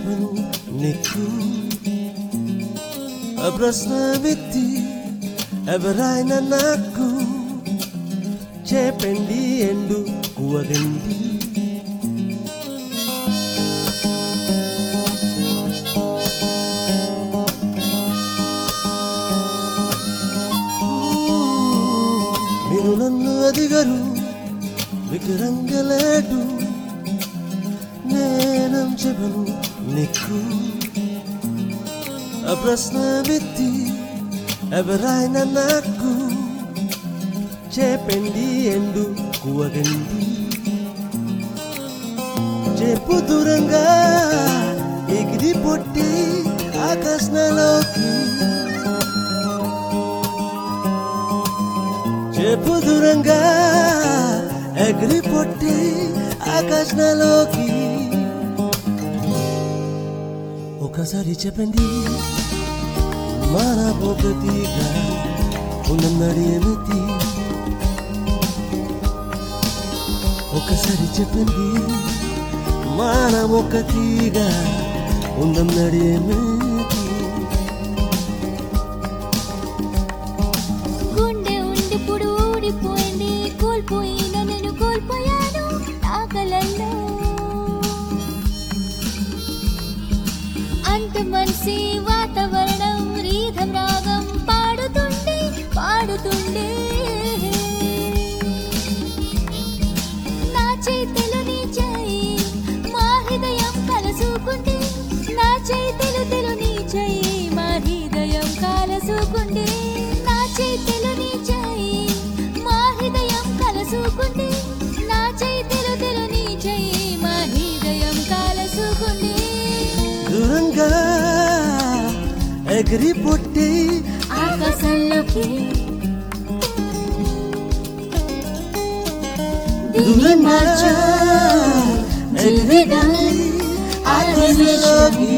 చెప్పను నీకు ఆ ప్రశ్న వ్యక్తి ఎవరైనా నాకు చెప్పండి ఎండు కువగండి మీరు నన్ను అదిగరు వికరంగలేడు నేనం చెప్పను నీకు ఆ ప్రశ్న వ్యక్తి ఎవరైనా నాకు చెప్పండి ఎండు కువగండి చెప్పు దూరంగా ఎగిరి పొట్టి ఆకాశంలోకి చెప్పు దూరంగా ఎగిరి పొట్టి ఆకాశంలోకి ఒకసారి చెప్పండి మన ఒకటిగా ఉన్నది ఏమిటి ఒకసారి చెప్పండి మనం ఒకటిగా ఉన్నది ఏమిటి గుండె ఉండిప్పుడు ఊడిపోయింది కోల్పోయిన నేను కోల్పోయాను నా కలల్లో అంత మనసి వాతావరణం రీధం రాగం పాడుతుండే పాడుతుండే నా చేతిలో నీ చేయి మా హృదయం కలసుకుంటే నా చేతిలో తెలు నీ చేయి మా హృదయం కలసుకుంటే నా చేతిలో నీ చేయి మా హృదయం కలసుకుంటే నా చేతిలో తెలు నీ చేయి మా హృదయం కలసుకుంటే దూరంగా ఎగిరి పొట్టి ఆకాశంలోకి దిగి దూరంగా మార్చు ఎగిరి జీవితం పొట్టి ఆకాశంలోకి